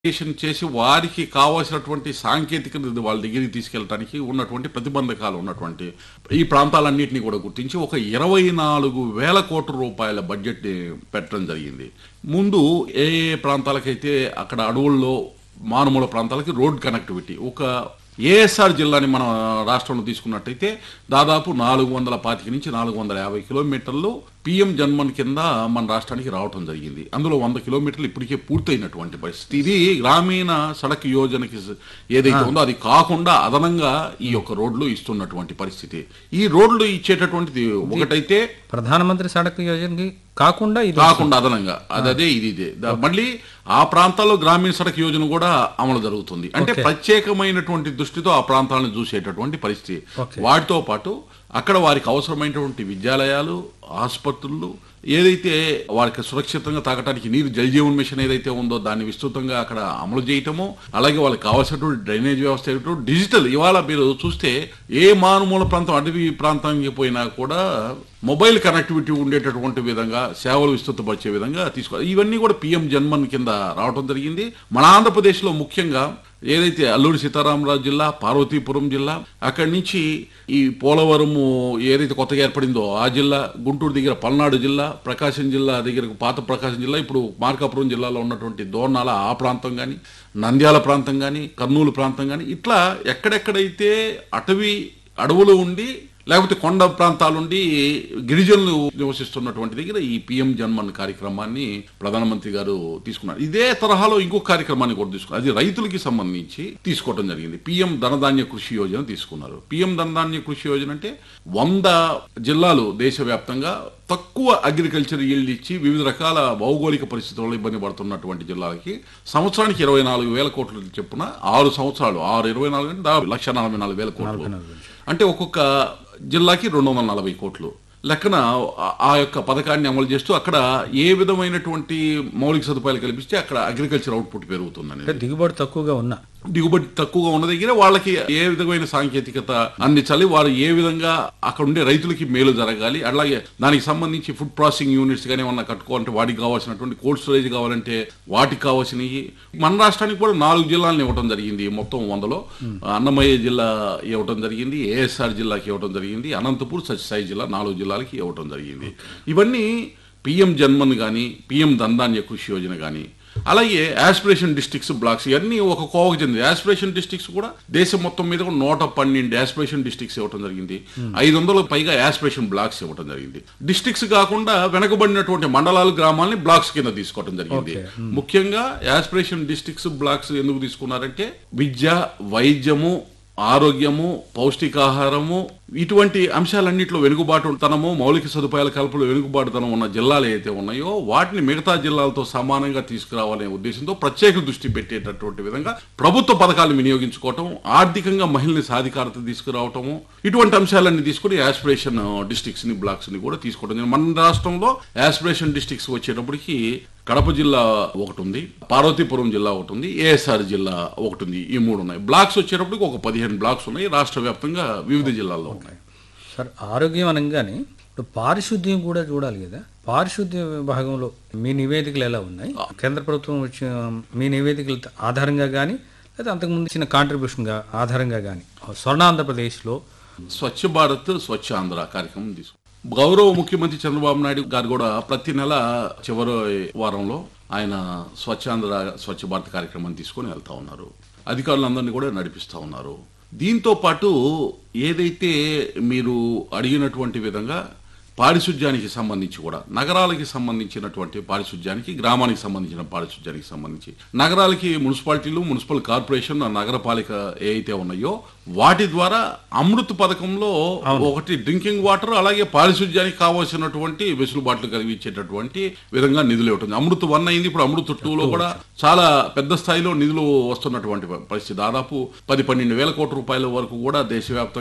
Investigation చేసి వారికి కావాల్సినటువంటి సాంకేతికత వాళ్ళ దగ్గరికి తీసుకెళ్ళడానికి ఉన్నటువంటి ప్రతిబంధకాలు ఉన్నటువంటి ఈ ప్రాంతాలన్నింటినీ కూడా గుర్తించి ఒక ఇరవై నాలుగు వేల కోట్ల రూపాయల బడ్జెట్ పెట్టడం జరిగింది ముందు ఏ ఏ ప్రాంతాలకైతే అక్కడ అడవుల్లో మారుమూల ప్రాంతాలకి రోడ్ కనెక్టివిటీ ఒక ఏఎస్ఆర్ జిల్లాని మన రాష్ట్రంలో తీసుకున్నట్టయితే దాదాపు నాలుగు వందల పాతిక నుంచి నాలుగు వందల యాభై కిలోమీటర్లు పిఎం జన్మన్ కింద మన రాష్ట్రానికి రావటం జరిగింది అందులో వంద కిలోమీటర్లు ఇప్పటికే పూర్తయినటువంటి పరిస్థితి ఇది గ్రామీణ సడక్ యోజనకి స- ఏదైతే ఉందో అది కాకుండా అదనంగా ఈ యొక్క రోడ్లు ఇస్తున్నటువంటి పరిస్థితి ఈ రోడ్లు ఇచ్చేటటువంటిది ఒకటైతే ప్రధానమంత్రి సడక్ యోజనకి కాకుండా ఇది కాకుండా అదనంగా అది అదే ఇది ఇదే దా- మళ్ళీ ఆ ప్రాంతాల్లో గ్రామీణ సడక్ యోజన కూడా అమలు జరుగుతుంది అంటే ప్రత్యేకమైనటువంటి దృష్టితో ఆ ప్రాంతాలను చూసేటటువంటి పరిస్థితి ఓకే. వాటితో పాటు అక్కడ వారికి అవసరమైనటువంటి విద్యాలయాలు ఆసుపత్రులు ఏదైతే వారికి సురక్షితంగా తాగటానికి నీరు జల్ జీవన్ మిషన్ ఏదైతే ఉందో దాన్ని విస్తృతంగా అక్కడ అమలు చేయటము అలాగే వాళ్ళకి కావాల్సినటువంటి డ్రైనేజ్ వ్యవస్థ ఏమిటో డిజిటల్ ఇవాళ మీరు చూస్తే ఏ మారుమూల ప్రాంతం అడవి ప్రాంతానికి పోయినా కూడా మొబైల్ కనెక్టివిటీ ఉండేటటువంటి విధంగా సేవలు విస్తృతపరిచే విధంగా తీసుకోవాలి ఇవన్నీ కూడా పిఎం జన్మన్ కింద రావడం జరిగింది మన ఆంధ్రప్రదేశ్లో ముఖ్యంగా ఏదైతే అల్లూరి సీతారామరాజు జిల్లా పార్వతీపురం జిల్లా అక్కడి నుంచి ఈ పోలవరము ఏదైతే కొత్తగా ఏర్పడిందో ఆ జిల్లా గుంటూరు దగ్గర పల్నాడు జిల్లా ప్రకాశం జిల్లా దగ్గర పాత ప్రకాశం జిల్లా ఇప్పుడు మార్కాపురం జిల్లాలో ఉన్నటువంటి దోర్నాల ఆ ప్రాంతం కానీ నంద్యాల ప్రాంతం కానీ కర్నూలు ప్రాంతం కానీ ఇట్లా ఎక్కడెక్కడైతే అటవీ అడవులు ఉండి లేకపోతే కొండ ప్రాంతాలుండి గిరిజనులు నివసిస్తున్నటువంటి దగ్గర ఈ పిఎం జన్మన్ కార్యక్రమాన్ని ప్రధానమంత్రి గారు తీసుకున్నారు ఇదే తరహాలో ఇంకొక కార్యక్రమాన్ని కూడా తీసుకున్నారు అది రైతులకి సంబంధించి తీసుకోవడం జరిగింది పిఎం ధనధాన్య కృషి యోజన తీసుకున్నారు పిఎం ధనధాన్య కృషి యోజన అంటే వంద జిల్లాలు దేశవ్యాప్తంగా తక్కువ అగ్రికల్చర్ ఈల్డ్ ఇచ్చి వివిధ రకాల భౌగోళిక పరిస్థితుల్లో ఇబ్బంది పడుతున్నటువంటి జిల్లాలకి సంవత్సరానికి ఇరవై నాలుగు వేల కోట్ల చెప్పున ఆరు సంవత్సరాలు ఆరు ఇరవై నాలుగు అంటే దాదాపు లక్ష నలభై నాలుగు వేల కోట్లు అంటే ఒక్కొక్క జిల్లాకి రెండు వందల నలభై కోట్లు లెక్కన ఆ- ఆ యొక్క పథకాన్ని అమలు చేస్తూ అక్కడ ఏ విధమైనటువంటి మౌలిక సదుపాయాలు కల్పిస్తే అక్కడ అగ్రికల్చర్ అవుట్పుట్ పెరుగుతుందని అంటే దిగుబడి తక్కువగా ఉన్నా దిగుబడి తక్కువగా ఉన్న దగ్గర వాళ్ళకి ఏ విధమైన సాంకేతికత అందించాలి వారు ఏ విధంగా అక్కడ ఉండే రైతులకి మేలు జరగాలి అలాగే దానికి సంబంధించి ఫుడ్ ప్రాసెసింగ్ యూనిట్స్ కానీ ఏమన్నా కట్టుకోవాలంటే వాటికి కావాల్సినటువంటి కోల్డ్ స్టోరేజ్ కావాలంటే వాటికి కావాల్సినవి మన రాష్ట్రానికి కూడా నాలుగు జిల్లాలను ఇవ్వడం జరిగింది మొత్తం వందలో అన్నమయ్య జిల్లా ఇవ్వడం జరిగింది ఏఎస్ఆర్ జిల్లాకి ఇవ్వడం జరిగింది అనంతపూర్ సత్యసాయి జిల్లా నాలుగు జిల్లాలకి ఇవ్వడం జరిగింది ఇవన్నీ పిఎం జన్మన్ కానీ పిఎం దందాన్య కృషి యోజన కానీ అలాగే యాస్పిరేషన్ డిస్ట్రిక్ట్స్ బ్లాక్స్ ఇవన్నీ ఒక కోవకు చెందింది యాస్పిరేషన్ డిస్ట్రిక్ట్స్ కూడా దేశం మొత్తం మీద కూడా నూట పన్నెండు యాస్పిరేషన్ డిస్ట్రిక్ట్స్ ఇవ్వడం జరిగింది ఐదు వందలకు పైగా యాస్పిరేషన్ బ్లాక్స్ ఇవ్వడం జరిగింది డిస్ట్రిక్ట్స్ కాకుండా వెనకబడినటువంటి మండలాలు గ్రామాలని బ్లాక్స్ కింద తీసుకోవడం జరిగింది ముఖ్యంగా యాస్పిరేషన్ డిస్ట్రిక్ట్స్ బ్లాక్స్ ఎందుకు తీసుకున్నారంటే విద్య వైద్యము ఆరోగ్యము పౌష్టికాహారము ఇటువంటి అంశాలన్నింటిలో వెనుకబాటుతనము మౌలిక సదుపాయాల కల్పలో వెనుకబాటుతనం ఉన్న జిల్లాలు ఏవైతే ఉన్నాయో వాటిని మిగతా జిల్లాలతో సమానంగా తీసుకురావాలనే ఉద్దేశంతో ప్రత్యేక దృష్టి పెట్టేటటువంటి విధంగా ప్రభుత్వ పథకాలను వినియోగించుకోవటం ఆర్థికంగా మహిళని సాధికారత తీసుకురావటము ఇటువంటి అంశాలన్నీ తీసుకుని యాస్పిరేషన్ డిస్ట్రిక్ట్స్ ని బ్లాక్స్ ని కూడా తీసుకోవడం జరిగింది. మన రాష్ట్రంలో యాస్పిరేషన్ డిస్ట్రిక్ట్స్ వచ్చేటప్పటికి కడప జిల్లా ఒకటి ఉంది పార్వతీపురం జిల్లా ఒకటి ఉంది ఏఎస్ఆర్ జిల్లా ఒకటి ఉంది ఈ మూడు ఉన్నాయి బ్లాక్స్ వచ్చేటప్పటికి ఒక పదిహేను బ్లాక్స్ ఉన్నాయి రాష్ట్ర వ్యాప్తంగా వివిధ జిల్లాల్లో ఉన్నాయి సార్ ఆరోగ్యం అనగానే ఇప్పుడు పారిశుద్ధ్యం కూడా చూడాలి కదా పారిశుద్ధ్య విభాగంలో మీ నివేదికలు ఎలా ఉన్నాయి కేంద్ర ప్రభుత్వం వచ్చిన మీ నివేదికల ఆధారంగా కానీ లేదా అంతకుముందు ఇచ్చిన కాంట్రిబ్యూషన్గా ఆధారంగా కానీ స్వర్ణాంధ్రప్రదేశ్లో స్వచ్ఛ భారత్ స్వచ్ఛ ఆంధ్ర కార్యక్రమం తీసుకు గౌరవ ముఖ్యమంత్రి చంద్రబాబు నాయుడు గారు కూడా ప్రతి నెల చివరి వారంలో ఆయన స్వచ్ఛాంధ్ర స్వచ్ఛ భారత్ కార్యక్రమాన్ని తీసుకొని వెళ్తా ఉన్నారు అధికారులందరినీ కూడా నడిపిస్తూ ఉన్నారు దీంతో పాటు ఏదైతే మీరు అడిగినటువంటి విధంగా పారిశుధ్యానికి సంబంధించి కూడా నగరాలకి సంబంధించినటువంటి పారిశుధ్యానికి గ్రామానికి సంబంధించిన పారిశుధ్యానికి సంబంధించి నగరాలకి మున్సిపాలిటీలు మున్సిపల్ కార్పొరేషన్ నగరపాలిక ఏ అయితే ఉన్నాయో వాటి ద్వారా అమృత్ పథకంలో ఒకటి డ్రింకింగ్ వాటర్ అలాగే పారిశుధ్యానికి కావాల్సినటువంటి వెసులుబాట్లు కలిగించేటటువంటి విధంగా నిధులు ఇవ్వటం అమృత్ వన్ అయింది ఇప్పుడు అమృత్ టూ లో కూడా చాలా పెద్ద స్థాయిలో నిధులు వస్తున్నటువంటి పరిస్థితి దాదాపు పది పన్నెండు వేల కోట్ల రూపాయల వరకు కూడా దేశవ్యాప్తంగా